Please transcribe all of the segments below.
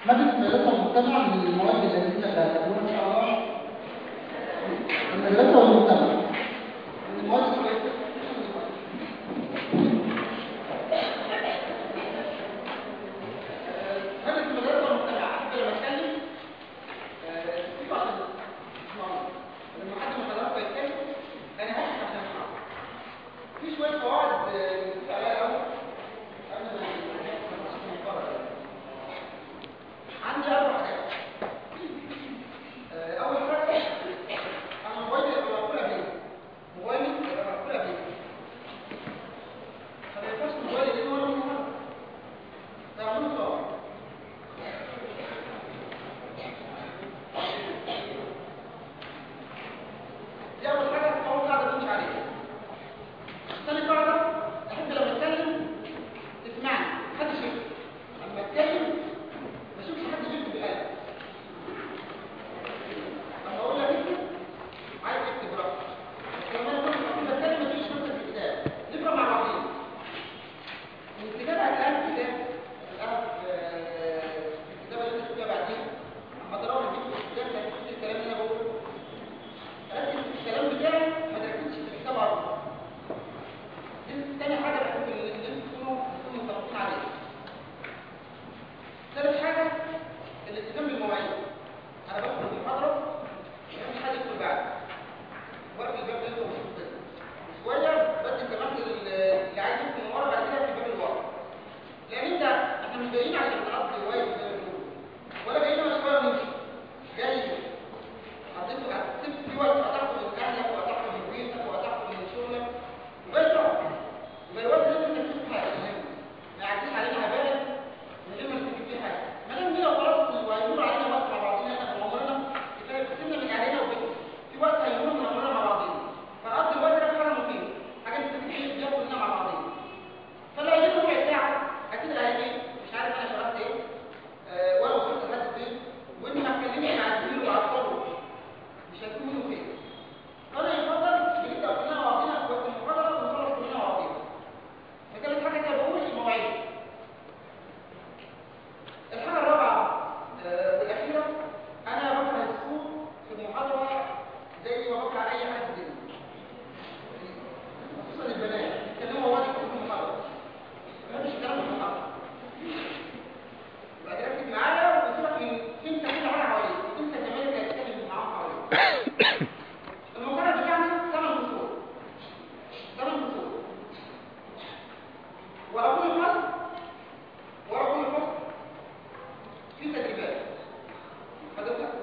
مادة المدرسة والمجتمع من المواد التي سألتكم إن شاء الله المدرسة والمجتمع من المواد الكويسة مادة المدرسة والمجتمع حتى لما أتكلم آه، في بعض الأسماء لما حد من حضراتكم يتكلم أنا هشرح عشان أسمعه في شوية قواعد آه، نسيت عليها الأول قبل ما ما نخش في المقرر عندي أربع حاجات آه، أول حاجة أنا موبايلي يبقى مقفولة بيه موبايلي يبقى مقفولة بيه فما ينفعش موبايلي لأنه ولا مهم تعملوا طبعا دي أول حاجة أول قاعدة بمشي عليها ثاني قاعدة أحب لما أتكلم تسمعني محدش يكتب لما أتكلم ما أشوفش حد بيكتب بالقلم لما أقول لك اكتب عايز اكتب براحتك بس لما أنا كنت بتكلم ما تجيش نفسك في الكتاب نقرا مع بعضين الكتاب هتلاقي كتاب هتلاقيها في في الكتابة اللي انت فيها بعدين اما تراوح تجيب الكتاب هتكتب الكلام اللي انا بقوله ركز في الكلام بتاعي ما تركزش في الكتاب على طول دي تاني حاجة بحب اللي انتوا تكونوا تكونوا متفقين عليها ثالث حاجة الالتزام بالمواعيد انا بدخل المحاضرة مفيش حد يدخل بعد وقت الباب ده انتوا مش كده شوية بدي كمان لل- اللي عايز يدخل من ورا بعد كده في الباب اللي ورا لان انت احنا مش جايين عشان نقضي هواية زي ما بيقولوا ولا جايين عشان شوية ونمشي جاي هتدخل هتسيب في وقت هتاخد من اهلك وهتاخد من بيتك وهتاخد من شغلك وبس تقعد يبقى الوقت ده انت تشوف حاجه مهمه ما يعديش علينا هباء من غير ما تستفيد فيه حاجه ما دام كده خلاص وهيمر علينا وقت مع بعضينا احنا في عمرنا كفايه كسبنا من علينا وبيت في وقت هيمر من عمرنا مع بعضينا فنقضي الوقت ده في حاجه مفيده حاجه نستفيد فيها كلنا مع بعضينا فلو هيجي ربع ساعه اكيد اللي هيجي مش عارف انا شرحت ايه آه، ولا وصلت لحد فين وانت ما اتكلمتش مع الزميل وعلى الصبر مش هتكون منه خير فانا يفضل بنبدا كلنا مع بعضينا في وقت المحاضره ونخلص كلنا مع بعضينا فكانت حاجه كده بقول المواعيد الحاجه الرابعه آه، والاخيره انا بكره السكوت في المحاضره زي ما بكره اي حد تاني خصوصا البنات يتكلموا وقت في المحاضره ما بحبش الكلام في المحاضره يبقى تركز معايا وتسيبك من تنسى كل حاجه حواليك وتنسى زمايلك اللي هتتكلم معاهم حواليك المقرر بتاعنا ثمان فصول ثمان فصول ورا كل فصل ورا كل فصل في تدريبات حضرتك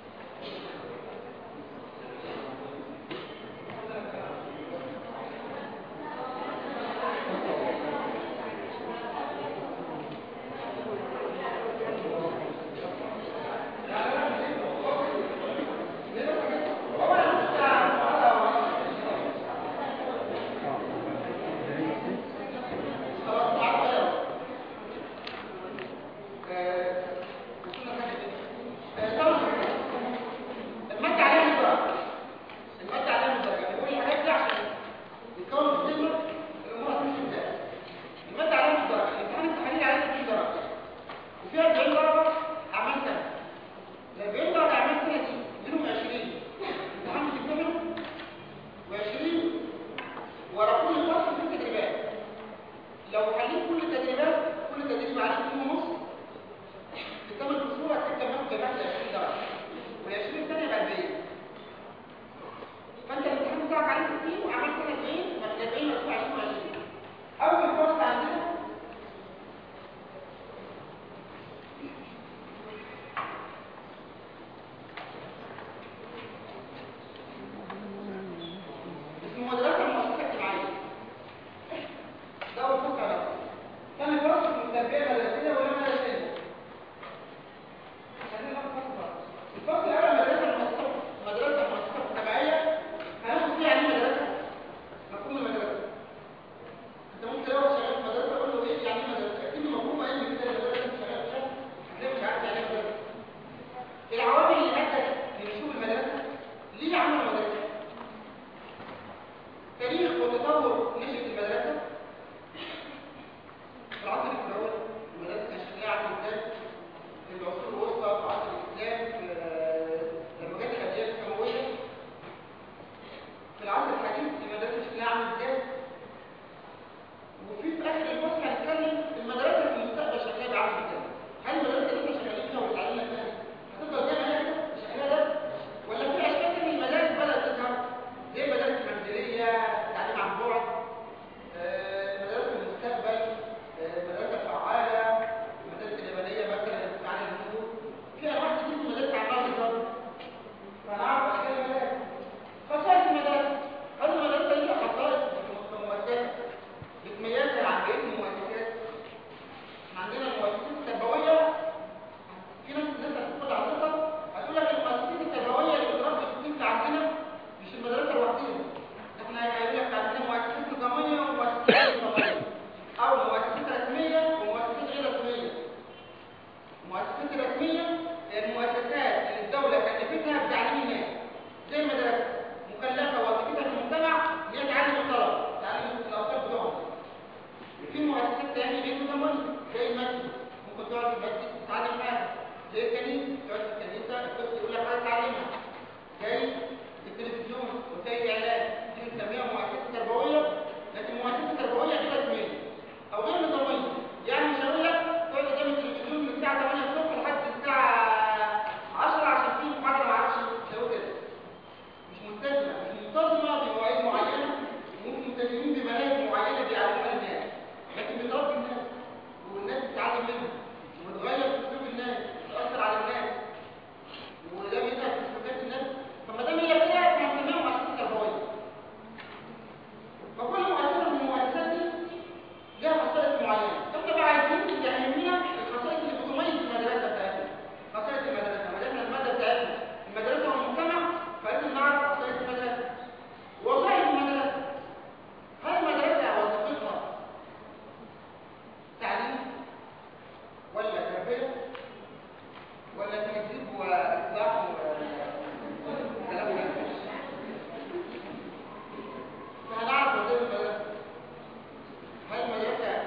المادة عليها مدرج المادة عليها مدرج يعني كل الحاجات دي عشان يتكون الذهن الأمور هتمشي ازاي المادة عليها مدرج الامتحان التحليلي عليه 60 درجة وفيها 40 درجة أعمال سنة ال 40 درجة أعمال سنة دي منهم 20 امتحان بتمتحنه و20 ورا كل فصل في تدريبات لو حليت كل التدريبات كل تدريب عليه 2 ونص في الثمان فصول هتبقى مادة جمعت 20 درجة وال20 الثانية ب 40 فانت الامتحان بتاعك عليه 60 وعملت سنة 40 من 40 مقسوم 20 و20 أول فصل عندنا اسمه مدرسة المؤسسة الاجتماعية ده أول فصل على ثاني فصل من التربية المدرسية والمنهج الرسميه هي المؤسسات اللي الدوله كلفتها بتعليم الناس زي المدرسه مكلفه وظيفتها في المجتمع ان هي تعلم الطلبه تعلم الاطفال بتوعهم في مؤسسات تانية بيدوا تمويل زي المسجد ممكن تقعد في المسجد تتعلم حاجه زي الكنيسه تقعد في الكنيسه الطفل يقول لك عايز تعلمها زي التلفزيون وسائل الاعلام دي بنسميها مؤسسه تربويه لكن مؤسسه تربويه غير رسميه او غير نظاميه يعني مش هقول لك تقعد قدام التلفزيون من الساعه 8 الصبح لحد الساعه 10 عشان في محاضره ما اعرفش تسوي كده مش ملتزمه مش منتظمه بمواعيد معينه ممكن ملتزمين بمناهج معينه بيعلموها للناس لكن بتربي الناس والناس بتتعلم منها وتغير في اسلوب الناس تاثر على الناس وده بيظهر في سلوكيات الناس فما دام هي كده احنا بنسميها مؤسسه تربويه فكل مؤسسه من المؤسسات دي لها خصائص معينه احنا بقى عايزين اللي يهمنا الخصائص اللي بتميز المدرسه بتاعتنا خصائص المدرسه ما دام الماده بتاعتنا المدرسه والمجتمع فلازم نعرف خصائص المدرسه وظائف المدرسه هل المدرسه وظيفتها تعليم ولا تربيه ولا تهذيب واصلاح وكلام ده فهنعرف وظيفه المدرسه هل المدرسه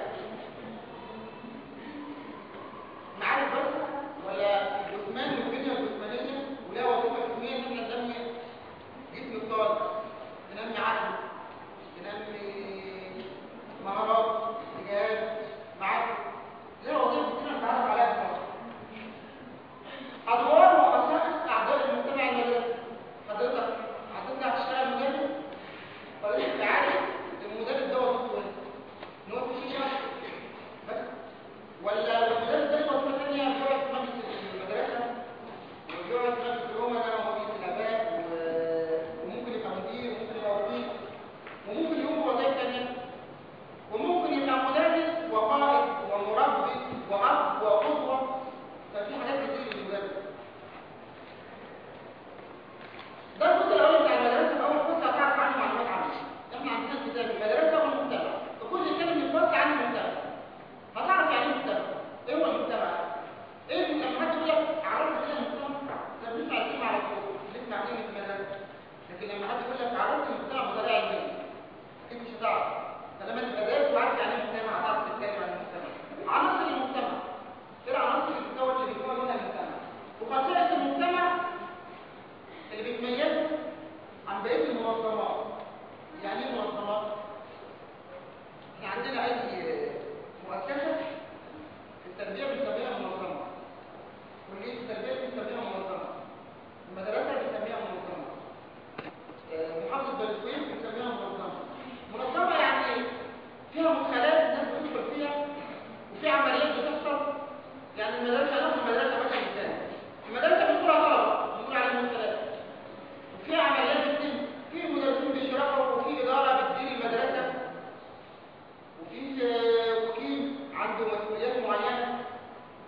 معارف بس ولا الجسمان والبنيه الجسمانيه ولها وظيفه جسميه ان احنا ننمي جسم الطالب ننمي عقله ننمي مهارات جهاز معارف لها وظيفه كتير نتعرف عليها في مصر ادوار وخصائص اعضاء المجتمع المدرسي حضرتك حضرتك هتشتغل مدرس ولا انت عارف المدرس ده وظيفته ايه؟ ان هو في شيشه بس ولا المدرس ده له وظيفه ثانيه بيقعد في مجلس المدرسه وبيقعد في مجلس الامناء ومجلس الاباء و- وممكن يبقى مدير وممكن يبقى وكيل وممكن يقوم بوظائف ثانيه وممكن يبقى مدرس وقائد ومربي واب وقدوه ففي حاجات كتير للمدرس ده الجزء الاول بتاع المدرسه في اول فصل هتعرف عنه معلومات عنه احنا عندنا كتاب المدرسه والمجتمع فكل كلمه من الفصل عن المجتمع هتعرف يعني ايه المجتمع ايه هو المجتمع ايه المجتمع حد يقول لك عرفت كده المجتمع ده بنسمع الكلمه على طول بنسمع كلمه المدرسه لكن لما حد يقول لك عرفت المجتمع بطريقه علميه اكيد مش هتعرف فلما تبقى دارس وعارف يعني ايه المجتمع هتعرف تتكلم عن المجتمع عناصر المجتمع ايه العناصر اللي بتكون اللي بيكون منها المجتمع وخصائص المجتمع اللي بتميزه عن بقيه المنظمات يعني ايه منظمات احنا عندنا اي مؤسسه في التربيه بنسميها منظمه كليه التربيه بنسميها منظمه المدرسه بنسميها منظمه آه، محافظه بني سويف بنسميها منظمه منظمه يعني ايه فيها مدخلات الناس بتدخل فيها وفي عمليات بتحصل يعني المدرسه نفس المدرسه مثلا مثال المدرسه بتدخلها طلبه بنقول على المدخلات وفي عمليات بتتم في مدرسين بيشرحوا وفي اداره بتدير المدرسه وفي آه، وكيل عنده مسؤوليات معينه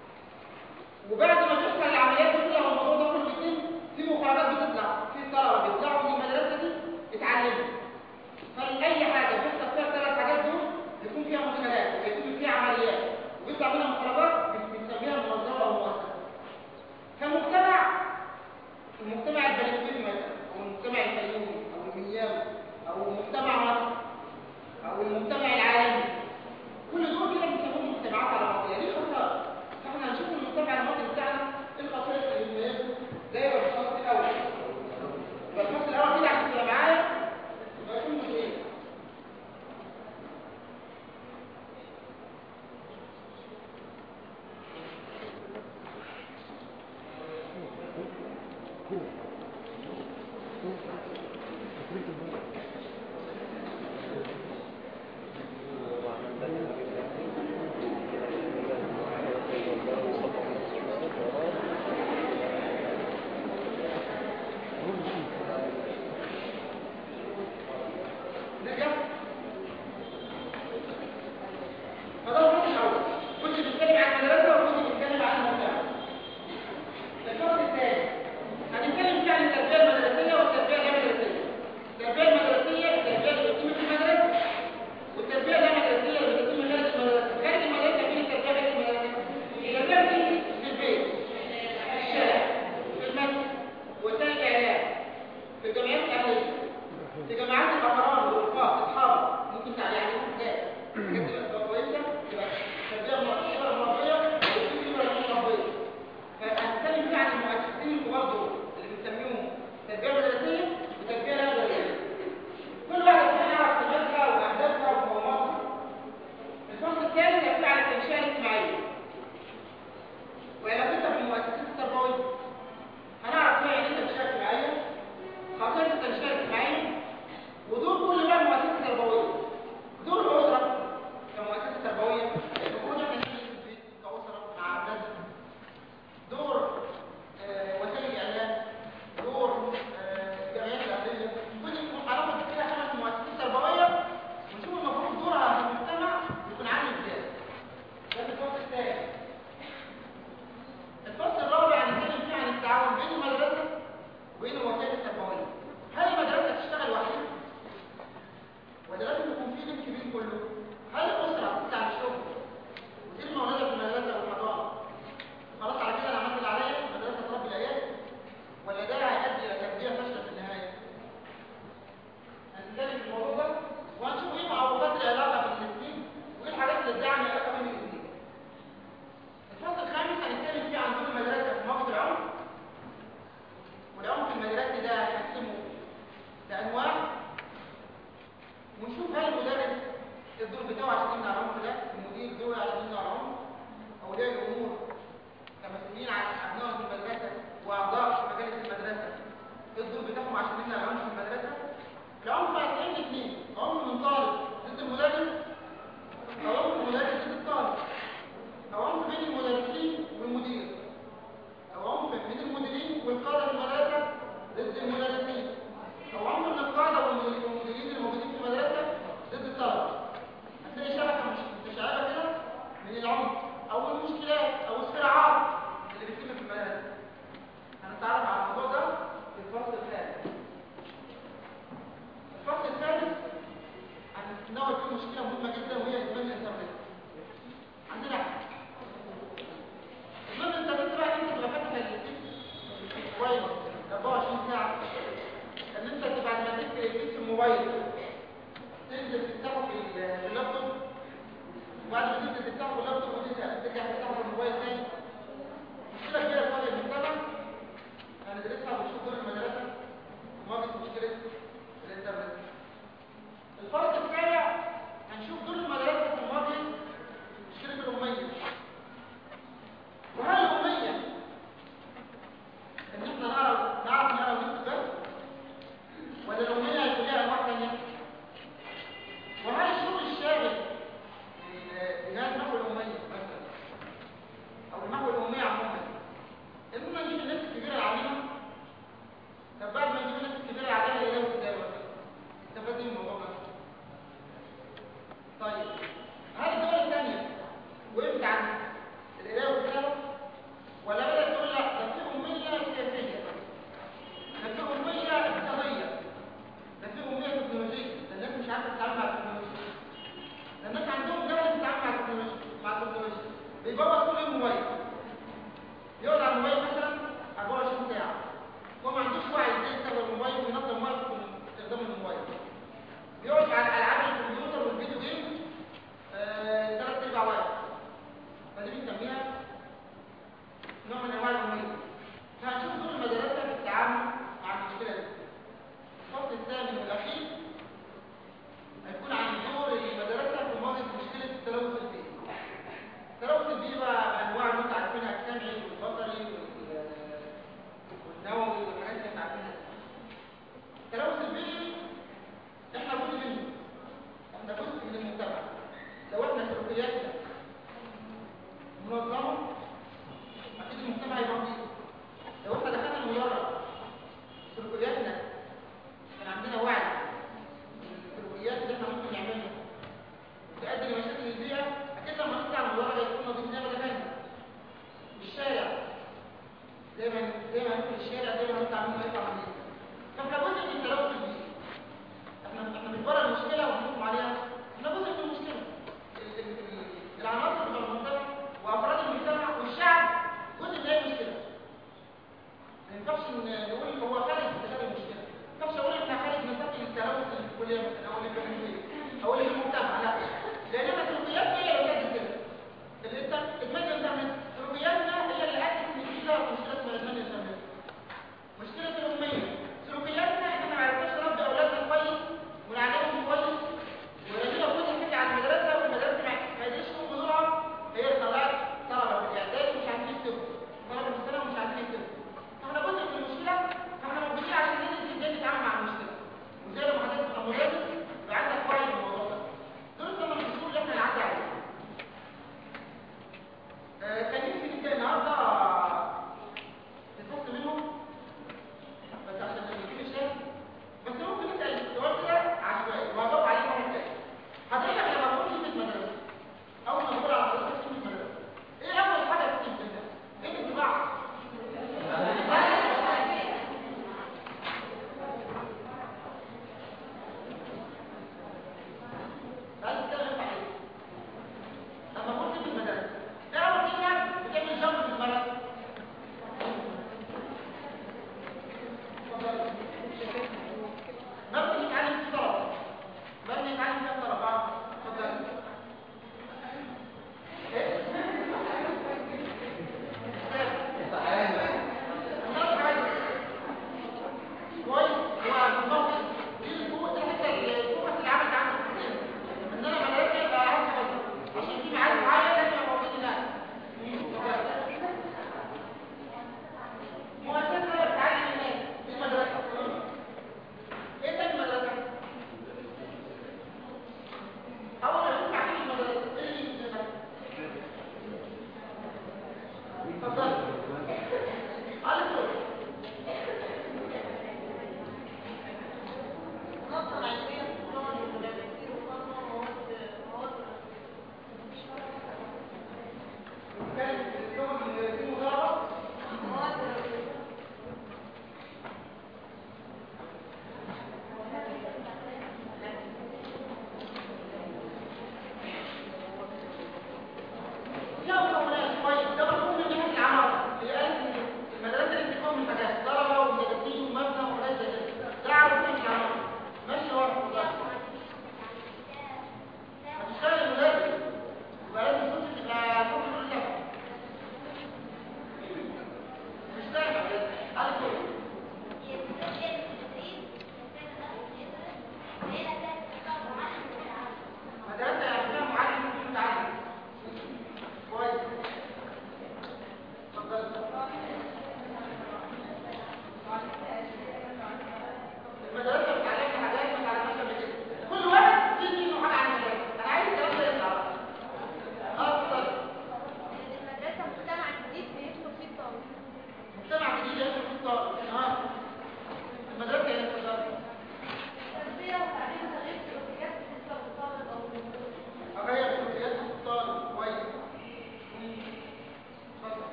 بيبوظ كل يوم موبايل يقعد على الموبايل مثلا 24 ساعه هو ما عندوش وعي ازاي يستخدم الموبايل وينظم وقته في استخدام الموبايل بيقعد على العاب الكمبيوتر والفيديو جيم ثلاث ارباع وقت فدي بنسميها نوع من انواع الاميه فهنشوف دور المدرسه في التعامل مع المشكله دي الفصل الثامن والاخير هيكون عن دور المدرسه في مواجهه مشكله التلوث البيئي التلوث البيئي بقى بانواع اللي انتوا عارفينها السمعي والبصري وال- والنووي والحاجات اللي احنا عارفينها التلوث البيئي احنا جزء منه احنا جزء من المجتمع لو احنا سلوكياتنا منظمه اكيد المجتمع يبقى نظيف لو احنا دخلنا المدرج سلوكياتنا كان عندنا وعي بالسلوكيات اللي احنا ممكن نعملها تؤدي لمشاكل البيئه اكيد لما نطلع من المدرج هيكون نظيف زي ما دخلنا الشارع زي ما زي ما نقول الشارع زي ما نطلع منه يطلع نظيف فاحنا جزء من التلوث البيئي احنا احنا مش بره المشكله وبنحكم عليها احنا جزء من المشكله ال- ال- ال- العناصر بتوع المجتمع وافراد المجتمع والشعب جزء من هذه المشكله ما ينفعش ن- نقول هو خارج من هذه المشكله ما ينفعش اقول احنا خارج من سطح التلوث اللي في الكليه مثلا او اللي في الجامعيه او اللي في المجتمع لا لان احنا سلوكياتنا هي اللي بتعمل كده الانترنت ادمان الانترنت سلوكياتنا هي اللي ادت ان في ظهر مشكله اسمها ادمان الانترنت مشكله الاميه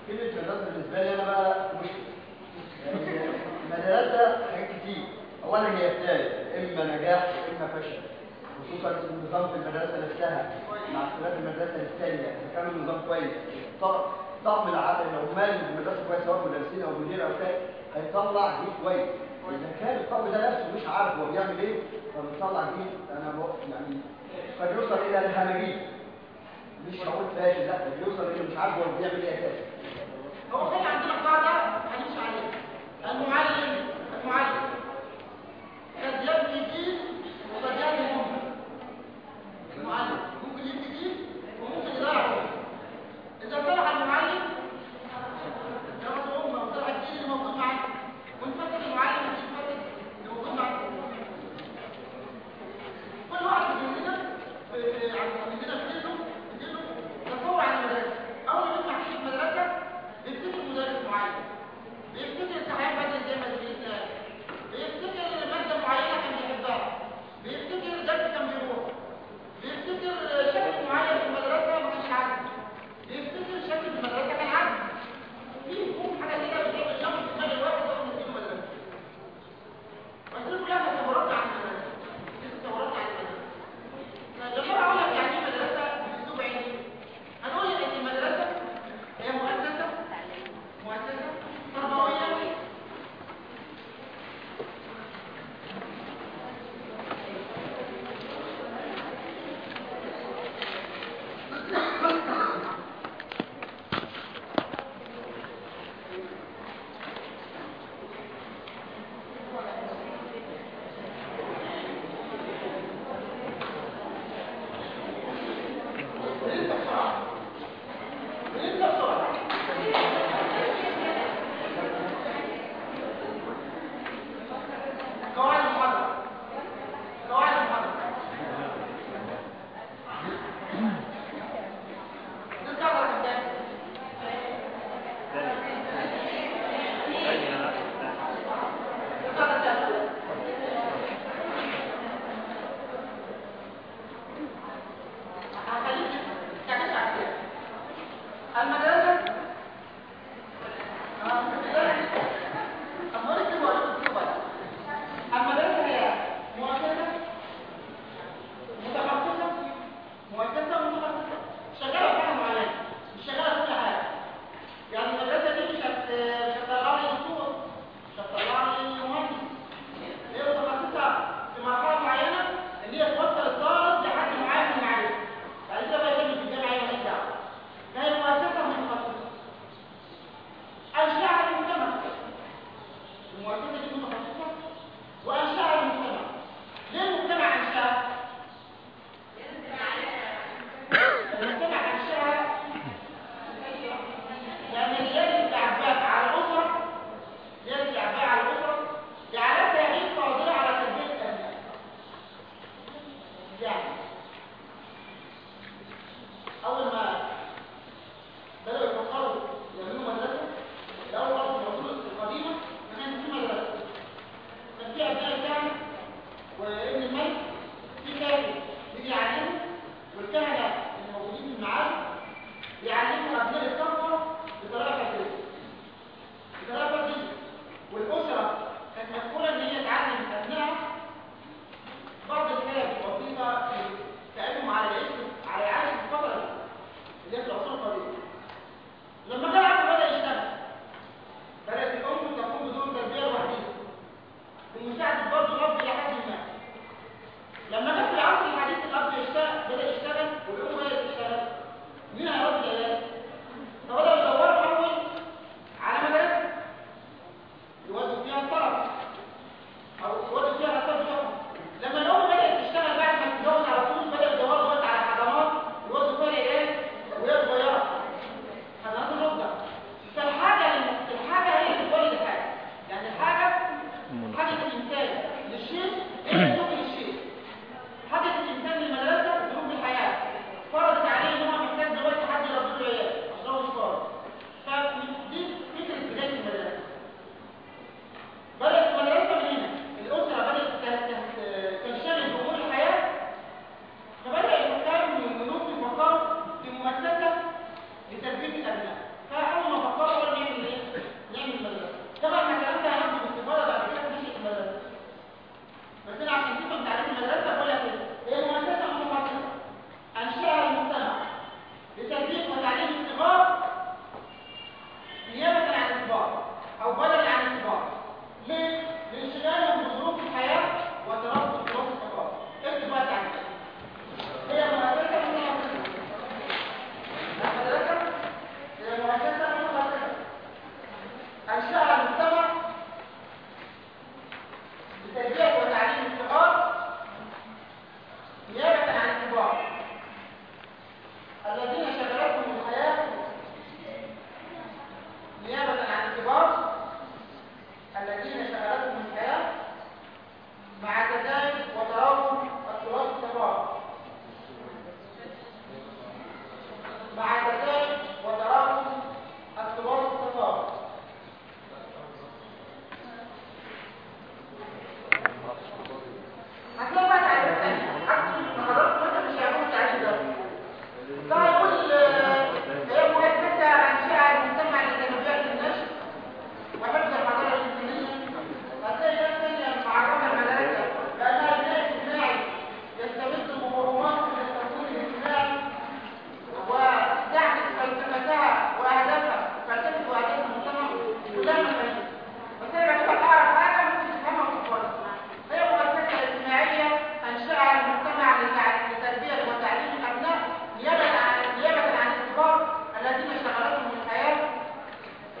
كلمة مدرسة بالنسبة لي أنا بقى مشكلة يعني المدرسة حاجات كتير أولا هي بداية إما نجاح وإما فشل خصوصا النظام في المدرسة نفسها مع اختلاف المدرسة الثانية إذا كان النظام كويس ط- طقم العمل العمال اللي في المدرسة كويس سواء مدرسين أو مدير أو كده هيطلع جيل كويس إذا كان الطقم ده نفسه مش عارف هو بيعمل إيه فبيطلع جيل أنا بق- يعني قد يوصل إلى الهمجية مش هقول فاشل لا ده بيوصل إلى مش عارف هو بيعمل إيه أساسا هو كان عندنا قاعدة هنمشي عليها المعلم المعلم قد يبني دين وقد يبني أمة المعلم ممكن يبني دين وممكن يضيع أمة إذا صلح المعلم يرد أمة وصلح الدين اللي موجود معاه وانفتح المعلم الدين فتح اللي موجود معاه كل واحد مننا في- في- عندنا في دينه في دينه تصور عن المدرسة أول ما يسمع كلمة مدرسة بيبتدي المدرس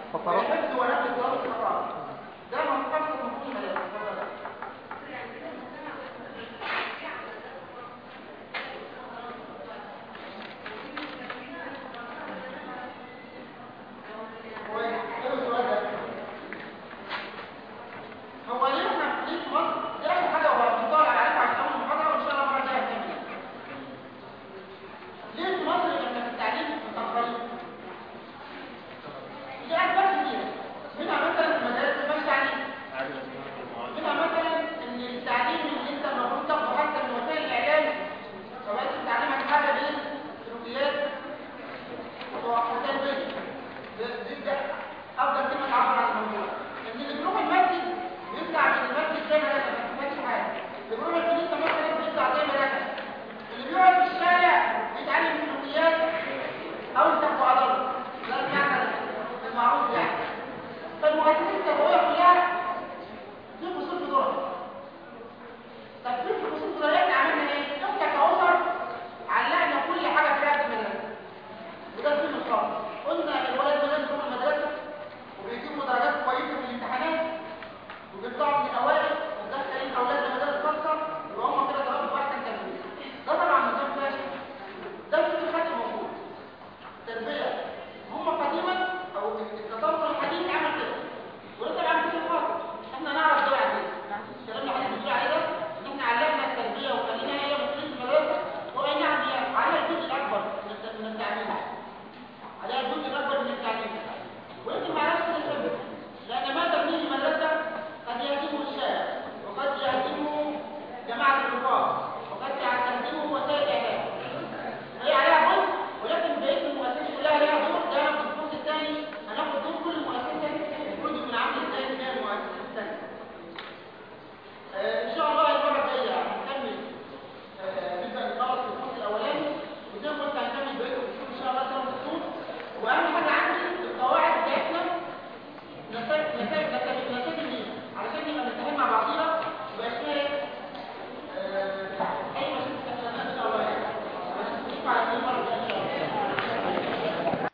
فقرات الحفظ ونقل الضابط فقط